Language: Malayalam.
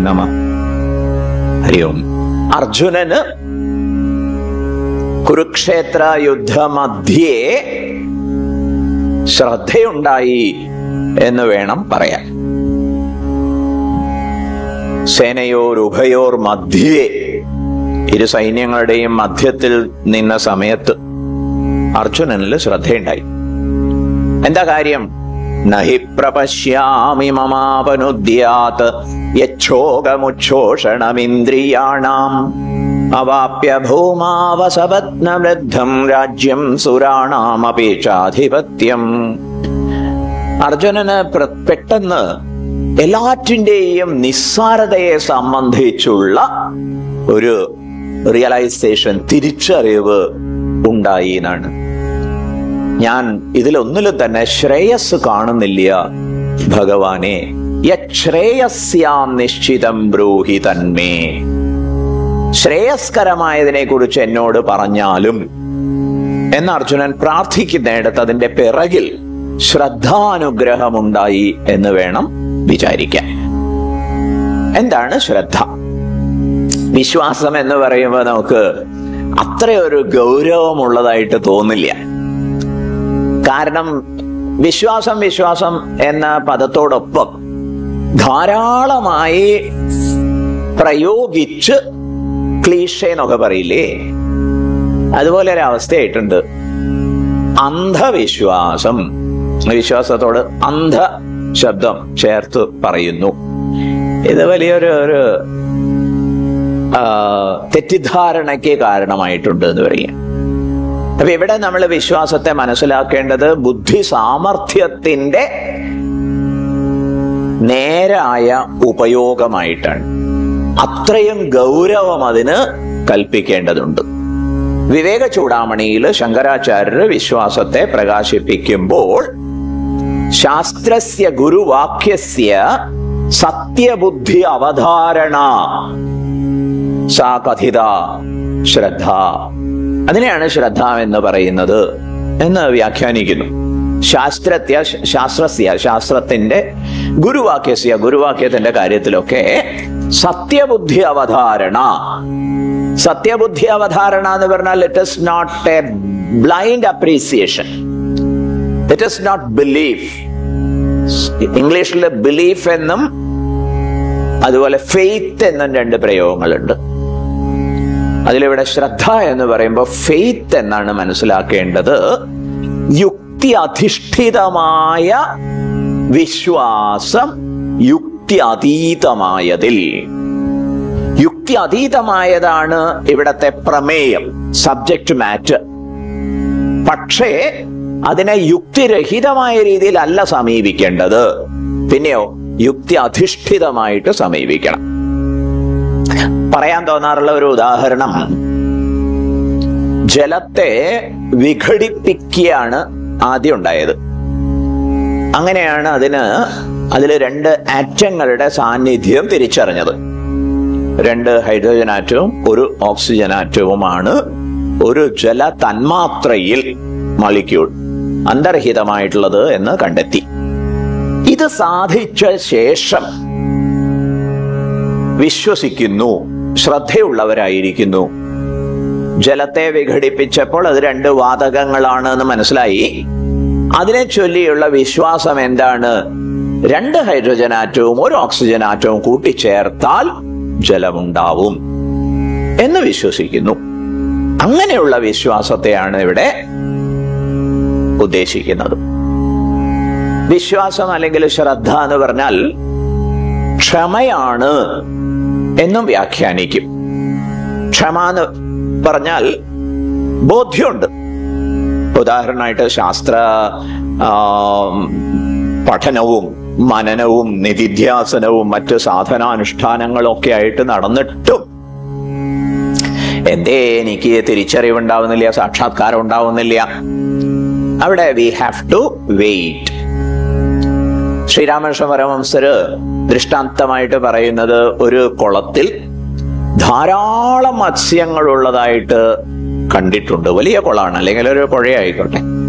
നമ ഹരി ഓം അർജുനന് കുരുക്ഷേത്ര യുദ്ധമധ്യേ ശ്രദ്ധയുണ്ടായി എന്ന് വേണം പറയാൻ സേനയോർ ഉഭയോർ മധ്യേ ഇരു സൈന്യങ്ങളുടെയും മധ്യത്തിൽ നിന്ന സമയത്ത് അർജുനനിൽ ശ്രദ്ധയുണ്ടായി എന്താ കാര്യം നഹി പ്രപശ്യാമി മമാപനുദ്യാത് യച്ഛോകമുച്ഛോഷണമിന്ദ്രിയാണാം അവാപ്യ ഭൂമാവസപത്നവൃദ്ധം രാജ്യം സുരാണാമപേക്ഷാധിപത്യം അർജുനന് പ്ര- പെട്ടെന്ന് എല്ലാറ്റിന്റെയും നിസ്സാരതയെ സംബന്ധിച്ചുള്ള ഒരു റിയലൈസേഷൻ തിരിച്ചറിവ് ഉണ്ടായി എന്നാണ് ഞാൻ ഇതിലൊന്നിലും തന്നെ ശ്രേയസ് കാണുന്നില്ല ഭഗവാനെ യശ്രേയസ്യാം നിശ്ചിതം ബ്രൂഹി തന്മേ ശ്രേയസ്കരമായതിനെ കുറിച്ച് എന്നോട് പറഞ്ഞാലും എന്ന് അർജുനൻ പ്രാർത്ഥിക്കുന്നിടത്ത് അതിന്റെ പിറകിൽ ശ്രദ്ധാനുഗ്രഹമുണ്ടായി എന്ന് വേണം വിചാരിക്കാൻ എന്താണ് ശ്രദ്ധ വിശ്വാസം എന്ന് പറയുമ്പോൾ നമുക്ക് അത്രയൊരു ഗൗരവമുള്ളതായിട്ട് തോന്നില്ല കാരണം വിശ്വാസം വിശ്വാസം എന്ന പദത്തോടൊപ്പം ധാരാളമായി പ്രയോഗിച്ച് ക്ലീഷ എന്നൊക്കെ പറയില്ലേ അതുപോലെ ഒരു അവസ്ഥയായിട്ടുണ്ട് അന്ധവിശ്വാസം വിശ്വാസത്തോട് അന്ധ ശബ്ദം ചേർത്ത് പറയുന്നു ഇത് വലിയൊരു ഒരു ആ, തെറ്റിദ്ധാരണയ്ക്ക് കാരണമായിട്ടുണ്ട് എന്ന് പറയാം അപ്പൊ ഇവിടെ നമ്മൾ വിശ്വാസത്തെ മനസ്സിലാക്കേണ്ടത് ബുദ്ധി സാമർഥ്യത്തിന്റെ നേരായ ഉപയോഗമായിട്ടാണ് അത്രയും ഗൗരവം അതിന് കൽപ്പിക്കേണ്ടതുണ്ട് വിവേക ചൂടാമണിയിൽ ശങ്കരാചാര്യർ വിശ്വാസത്തെ പ്രകാശിപ്പിക്കുമ്പോൾ ശാസ്ത്രസ്യ ഗുരുവാക്യസ്യ സത്യബുദ്ധി അവധാരണ സാ കഥിത ശ്രദ്ധ അതിനെയാണ് ശ്രദ്ധ എന്ന് പറയുന്നത് എന്ന് വ്യാഖ്യാനിക്കുന്നു ശാസ്ത്രത്യ ശാസ്ത്രസ്യ ശാസ്ത്രത്തിന്റെ ഗുരുവാക്യസ്യ ഗുരുവാക്യത്തിന്റെ കാര്യത്തിലൊക്കെ സത്യബുദ്ധി അവധാരണ സത്യബുദ്ധി അവധാരണ എന്ന് പറഞ്ഞാൽ it is not a blind appreciation it is not belief ഇംഗ്ലീഷിൽ ബിലീഫ് എന്നും അതുപോലെ ഫെയ്ത്ത് എന്നും രണ്ട് പ്രയോഗങ്ങളുണ്ട് അതിലിവിടെ ശ്രദ്ധ എന്ന് പറയുമ്പോൾ ഫെയ്ത്ത് എന്നാണ് മനസ്സിലാക്കേണ്ടത് യുക്തി അധിഷ്ഠിതമായ വിശ്വാസം യുക്തി അതീതമായതിൽ യുക്തി അതീതമായതാണ് ഇവിടത്തെ പ്രമേയം സബ്ജക്ട് മാറ്റർ പക്ഷേ അതിനെ യുക്തിരഹിതമായ രീതിയിലല്ല സമീപിക്കേണ്ടത് പിന്നെയോ യുക്തി അധിഷ്ഠിതമായിട്ട് സമീപിക്കണം പറയാൻ തോന്നാറുള്ള ഒരു ഉദാഹരണം ജലത്തെ വിഘടിപ്പിക്കുകയാണ് ആദ്യം ഉണ്ടായത് അങ്ങനെയാണ് അതിന് അതിൽ രണ്ട് ആറ്റങ്ങളുടെ സാന്നിധ്യം തിരിച്ചറിഞ്ഞത് രണ്ട് ഹൈഡ്രജൻ ആറ്റവും ഒരു ഓക്സിജൻ ആറ്റവുമാണ് ഒരു ജല തന്മാത്രയിൽ മളിക്യൂൾ അന്തർഹിതമായിട്ടുള്ളത് എന്ന് കണ്ടെത്തി ഇത് സാധിച്ച ശേഷം വിശ്വസിക്കുന്നു ശ്രദ്ധയുള്ളവരായിരിക്കുന്നു ജലത്തെ വിഘടിപ്പിച്ചപ്പോൾ അത് രണ്ട് വാതകങ്ങളാണ് എന്ന് മനസ്സിലായി അതിനെ ചൊല്ലിയുള്ള വിശ്വാസം എന്താണ് രണ്ട് ഹൈഡ്രജൻ ആറ്റവും ഒരു ഓക്സിജൻ ആറ്റവും കൂട്ടിച്ചേർത്താൽ ജലമുണ്ടാവും എന്ന് വിശ്വസിക്കുന്നു അങ്ങനെയുള്ള വിശ്വാസത്തെയാണ് ഇവിടെ ഉദ്ദേശിക്കുന്നത് വിശ്വാസം അല്ലെങ്കിൽ ശ്രദ്ധ എന്ന് പറഞ്ഞാൽ ക്ഷമയാണ് എന്നും വ്യാഖ്യാനിക്കും ക്ഷമ എന്ന് പറഞ്ഞാൽ ബോധ്യമുണ്ട് ഉദാഹരണമായിട്ട് ശാസ്ത്ര ആ, പഠനവും മനനവും നിധിധ്യാസനവും മറ്റ് സാധനാനുഷ്ഠാനങ്ങളും ഒക്കെ ആയിട്ട് നടന്നിട്ടും എന്തേ എനിക്ക് തിരിച്ചറിവുണ്ടാവുന്നില്ല സാക്ഷാത്കാരം ഉണ്ടാവുന്നില്ല അവിടെ we have to wait Sri Ramakrishna Paramahamsar ദൃഷ്ടാന്തമായിട്ട് പറയുന്നത് ഒരു കുളത്തിൽ ധാരാളം മത്സ്യങ്ങൾ ഉള്ളതായിട്ട് കണ്ടിട്ടുണ്ട് വലിയ കുളമാണ് അല്ലെങ്കിൽ ഒരു പുഴയായിക്കോട്ടെ